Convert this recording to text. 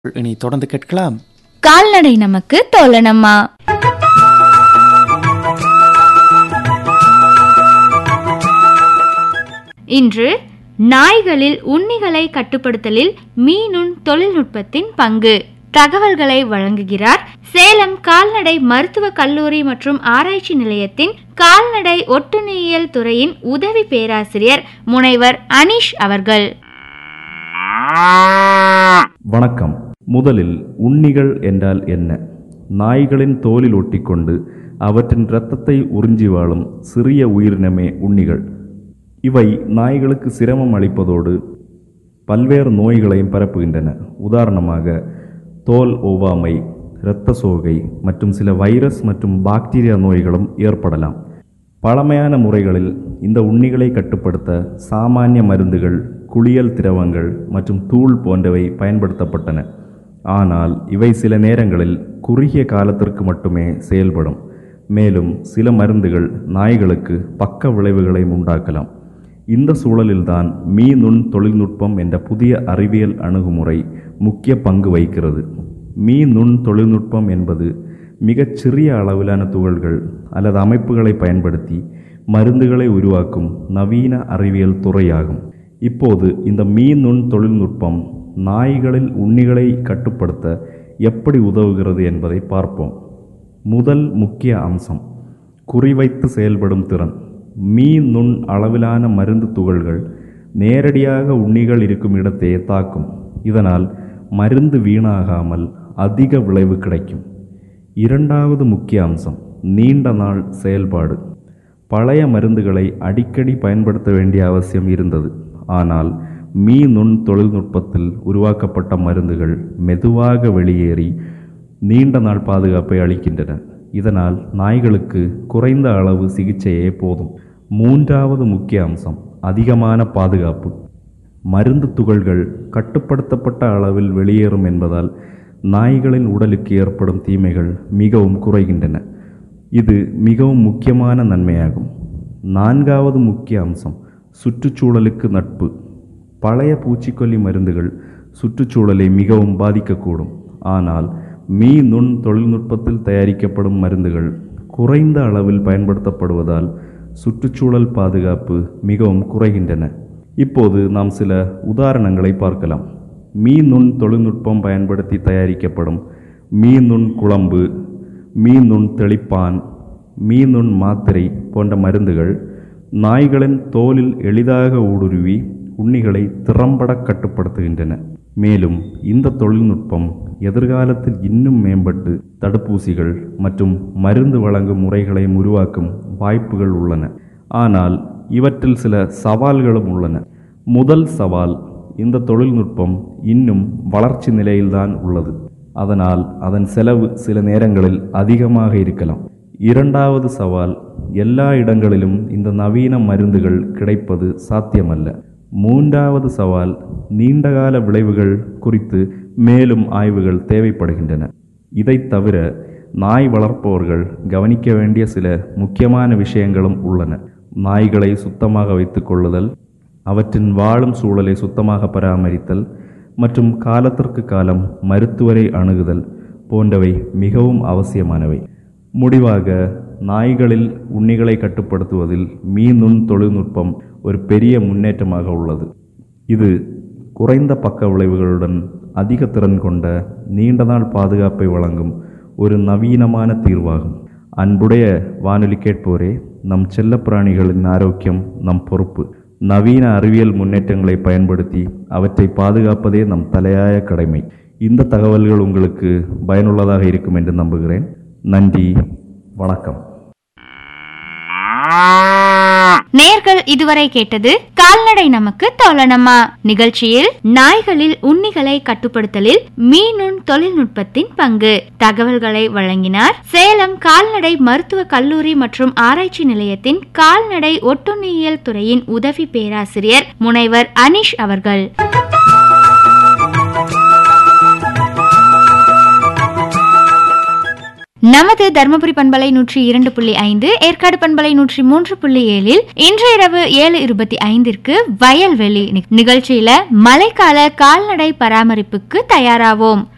இனி தொடர்ந்து கேட்கலாம் கால்நடை நமக்கு தோழனம்மா இன்று நாய்களில் உண்ணிகளை கட்டுப்படுத்தலில் மீனுண் தொழில்நுட்பத்தின் பங்கு தகவல்களை வழங்குகிறார் சேலம் கால்நடை மருத்துவக் கல்லூரி மற்றும் ஆராய்ச்சி நிலையத்தின் கால்நடை ஒட்டுண்ணியல் துறையின் உதவி பேராசிரியர் முனைவர் அனீஷ் அவர்கள் வணக்கம் முதலில் உண்ணிகள் என்றால் என்ன நாய்களின் தோலில் ஒட்டிக்கொண்டு அவற்றின் இரத்தத்தை உறிஞ்சி வாழும் சிறிய உயிரினமே உண்ணிகள் இவை நாய்களுக்கு சிரமம் அளிப்பதோடு பல்வேறு நோய்களையும் பரப்புகின்றன உதாரணமாக தோல் ஒவ்வாமை இரத்த சோகை மற்றும் சில வைரஸ் மற்றும் பாக்டீரியா நோய்களும் ஏற்படலாம் பழமையான முறைகளில் இந்த உண்ணிகளை கட்டுப்படுத்த சாமானிய மருந்துகள் குளியல் திரவங்கள் மற்றும் தூள் போன்றவை பயன்படுத்தப்பட்டன ஆனால் இவை சில நேரங்களில் குறுகிய காலத்திற்கு மட்டுமே செயல்படும் மேலும் சில மருந்துகள் நாய்களுக்கு பக்க விளைவுகளை உண்டாக்கலாம் இந்த சூழலில்தான் மீநுண் தொழில்நுட்பம் என்ற புதிய அறிவியல் அணுகுமுறை முக்கிய பங்கு வகிக்கிறது மீநுண் தொழில்நுட்பம் என்பது மிகச் சிறிய அளவிலான துகள்கள் அல்லது அமைப்புகளை பயன்படுத்தி மருந்துகளை உருவாக்கும் நவீன அறிவியல் துறையாகும் இப்போது இந்த மீநுண் தொழில்நுட்பம் நாய்களில் உண்ணிகளை கட்டுப்படுத்த எப்படி உதவுகிறது என்பதை பார்ப்போம் முதல் முக்கிய அம்சம் குறிவைத்து செயல்படும் திறன் மீன் நுண் அளவிலான மருந்து துகள்கள் நேரடியாக உண்ணிகள் இருக்கும் இடத்தையே தாக்கும் இதனால் மருந்து வீணாகாமல் அதிக விளைவு கிடைக்கும் இரண்டாவது முக்கிய அம்சம் நீண்ட நாள் செயல்பாடு பழைய மருந்துகளை அடிக்கடி பயன்படுத்த வேண்டிய அவசியம் இருந்தது ஆனால் மீ நுண் தொழில்நுட்பத்தில் உருவாக்கப்பட்ட மருந்துகள் மெதுவாக வெளியேறி நீண்ட நாள் பாதுகாப்பை அளிக்கின்றன இதனால் நாய்களுக்கு குறைந்த அளவு சிகிச்சையே போதும் மூன்றாவது முக்கிய அம்சம் அதிகமான பாதுகாப்பு மருந்து துகள்கள் கட்டுப்படுத்தப்பட்ட அளவில் வெளியேறும் என்பதால் நாய்களின் உடலுக்கு ஏற்படும் தீமைகள் மிகவும் குறைகின்றன இது மிகவும் முக்கியமான நன்மையாகும் நான்காவது முக்கிய அம்சம் சுற்றுச்சூழலுக்கு நட்பு பழைய பூச்சிக்கொல்லி மருந்துகள் சுற்றுச்சூழலை மிகவும் பாதிக்கக்கூடும் ஆனால் மீ நுண் தொழில்நுட்பத்தில் தயாரிக்கப்படும் மருந்துகள் குறைந்த அளவில் பயன்படுத்தப்படுவதால் சுற்றுச்சூழல் பாதுகாப்பு மிகவும் குறைகின்றன இப்போது நாம் சில உதாரணங்களை பார்க்கலாம் மீ நுண் தொழில்நுட்பம் பயன்படுத்தி தயாரிக்கப்படும் மீ நுண் குழம்பு மீ நுண் தெளிப்பான் மீ நுண் மாத்திரை போன்ற மருந்துகள் நாய்களின் தோலில் எளிதாக ஊடுருவி உண்ணிகளை திறம்பட கட்டுப்படுத்துகின்றன மேலும் இந்த தொழில்நுட்பம் எதிர்காலத்தில் இன்னும் மேம்பட்டு தடுப்பூசிகள் மற்றும் மருந்து வழங்கும் முறைகளை உருவாக்கும் வாய்ப்புகள் உள்ளன ஆனால் இவற்றில் சில சவால்களும் உள்ளன முதல் சவால் இந்த தொழில்நுட்பம் இன்னும் வளர்ச்சி நிலையில்தான் உள்ளது அதனால் அதன் செலவு சில நேரங்களில் அதிகமாக இருக்கலாம் இரண்டாவது சவால் எல்லா இடங்களிலும் இந்த நவீன மருந்துகள் கிடைப்பது சாத்தியமல்ல மூன்றாவது சவால் நீண்டகால விளைவுகள் குறித்து மேலும் ஆய்வுகள் தேவைப்படுகின்றன இதைத் தவிர நாய் வளர்ப்பவர்கள் கவனிக்க வேண்டிய சில முக்கியமான விஷயங்களும் உள்ளன நாய்களை சுத்தமாக வைத்துக் கொள்ளுதல் அவற்றின் வாழும் சூழலை சுத்தமாக பராமரித்தல் மற்றும் காலத்திற்கு காலம் மருத்துவரை அணுகுதல் போன்றவை மிகவும் அவசியமானவை முடிவாக நாய்களில் உண்ணிகளை கட்டுப்படுத்துவதில் மீநுண் தொழில்நுட்பம் ஒரு பெரிய முன்னேற்றமாக உள்ளது இது குறைந்த பக்க விளைவுகளுடன் அதிக திறன் கொண்ட நீண்ட நாள் பாதுகாப்பை வழங்கும் ஒரு நவீனமான தீர்வாகும் அன்புடைய வானொலி கேட்போரே நம் செல்லப்பிராணிகளின் ஆரோக்கியம் நம் பொறுப்பு நவீன அறிவியல் முன்னேற்றங்களை பயன்படுத்தி அவற்றை பாதுகாப்பதே நம் தலையாய கடமை இந்த தகவல்கள் உங்களுக்கு பயனுள்ளதாக இருக்கும் என்று நம்புகிறேன் நன்றி வணக்கம் நேர்கள் இதுவரை கேட்டது கால்நடை நமக்கு தோழனம்மா நிகழ்ச்சியில் நாய்களில் உண்ணிகளை கட்டுப்படுத்தலில் மீனுண் தொழில்நுட்பத்தின் பங்கு தகவல்களை வழங்கினார் சேலம் கால்நடை மருத்துவக் கல்லூரி மற்றும் ஆராய்ச்சி நிலையத்தின் கால்நடை ஒட்டுண்ணியல் துறையின் உதவி பேராசிரியர் முனைவர் அனீஷ் அவர்கள் நமது தருமபுரி பண்பலை நூற்றி இரண்டு புள்ளி ஐந்து ஏற்காடு பண்பலை நூற்றி மூன்று புள்ளி ஏழில் இன்று இரவு ஏழு இருபத்தி ஐந்திற்கு வயல்வெளி நி- நிகழ்ச்சியில மழைக்கால கால்நடை பராமரிப்புக்கு தயாராவோம்